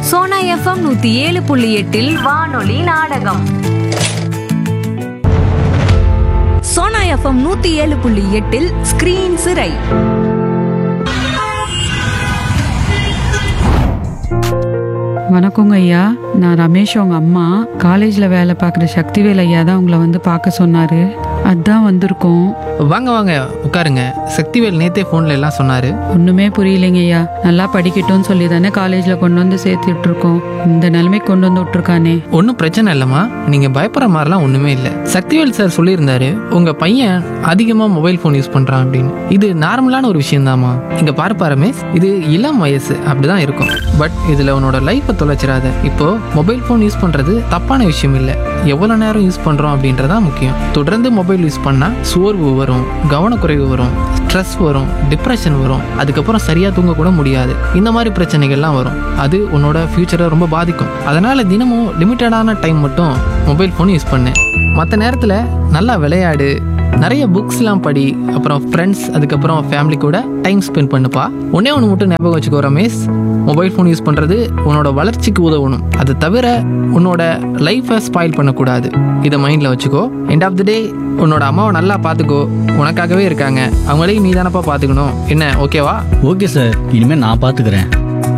Sona FM நூத்தி ஏழு புள்ளி எட்டில் வானொலி நாடகம் சோனா எஃப்எம் நூத்தி ஏழு புள்ளி எட்டில் ஸ்கிரீன் சிறை வணக்கங்க ஐயா நான் ரமேஷ் உங்க அம்மா காலேஜில் வேலை பார்க்குற சக்திவேல் ஐயா தான் உங்களை வந்து பார்க்க சொன்னாரு அதான் வந்திருக்கோம் வாங்க வாங்க உட்காருங்க சக்திவேல் நேத்தே ஃபோன்ல எல்லாம் சொன்னாரு ஒன்றுமே புரியலைங்க ஐயா நல்லா படிக்கட்டும்னு சொல்லி தானே காலேஜில் கொண்டு வந்து சேர்த்துட்டு இருக்கோம் இந்த நிலைமைக்கு கொண்டு வந்து விட்டுருக்கானே ஒன்றும் பிரச்சனை இல்லைம்மா நீங்க பயப்படுற மாதிரிலாம் ஒண்ணுமே இல்லை சக்திவேல் சார் சொல்லியிருந்தாரு உங்க பையன் அதிகமாக மொபைல் ஃபோன் யூஸ் பண்றான் அப்படின்னு இது நார்மலான ஒரு விஷயம் இங்க பாரு பாரு ரமேஷ் இது இளம் வயசு அப்படிதான் இருக்கும் பட் இதுல உன்னோட லைஃப்பை தொலைச்சிடாத இப்போ மொபைல் ஃபோன் யூஸ் பண்றது தப்பான விஷயம் இல்லை எவ்வளவு நேரம் யூஸ் பண்றோம் அப்படின்றதான் முக்கியம் தொடர்ந்து மொபைல் யூஸ் பண்ணா சோர்வு வரும் கவனக்குறைவு வரும் ஸ்ட்ரெஸ் வரும் டிப்ரெஷன் வரும் அதுக்கப்புறம் சரியா தூங்க கூட முடியாது இந்த மாதிரி பிரச்சனைகள்லாம் வரும் அது உன்னோட ஃபியூச்சரை ரொம்ப பாதிக்கும் அதனால தினமும் லிமிட்டடான டைம் மட்டும் மொபைல் ஃபோன் யூஸ் பண்ணு மற்ற நேரத்தில் நல்லா விளையாடு நிறைய புக்ஸ்லாம் படி அப்புறம் ஃப்ரெண்ட்ஸ் அதுக்கப்புறம் ஃபேமிலி கூட டைம் ஸ்பெண்ட் பண்ணுப்பா ஒன்னே ஒன்று மட்டும் ஞாபகம் வச்சுக்கோ ரமேஷ் மொபைல் ஃபோன் யூஸ் பண்ணுறது உன்னோட வளர்ச்சிக்கு உதவணும் அது தவிர உன்னோட லைஃப்பை ஸ்பாயில் பண்ணக்கூடாது இதை மைண்டில் வச்சுக்கோ எண்ட் ஆஃப் த டே உன்னோட அம்மாவை நல்லா பார்த்துக்கோ உனக்காகவே இருக்காங்க அவங்களையும் நீ தானப்பா பார்த்துக்கணும் என்ன ஓகேவா ஓகே சார் இனிமேல் நான் பார்த்துக்கிறேன்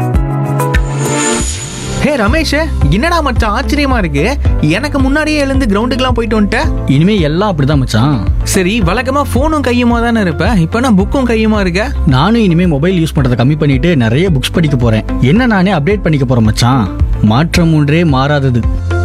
ஹே ரமேஷ் என்னடா மச்சான் ஆச்சரியமா இருக்கு எனக்கு முன்னாடியே எழுந்து கிரவுண்டுக்குலாம் போயிட்டு வந்துட்ட இனிமேல் எல்லாம் அப்படிதான் மச்சான் சரி வழக்கமா ஃபோனும் கையுமா தானே இருப்ப இப்போ நான் புக்கும் கையுமா இருக்க நானும் இனிமேல் மொபைல் யூஸ் பண்ணுறதை கம்மி பண்ணிட்டு நிறைய புக்ஸ் படிக்க போகிறேன் என்ன நானே அப்டேட் பண்ணிக்க போகிறேன் மச்சான் மாற்றம் ஒன்றே மாறாதது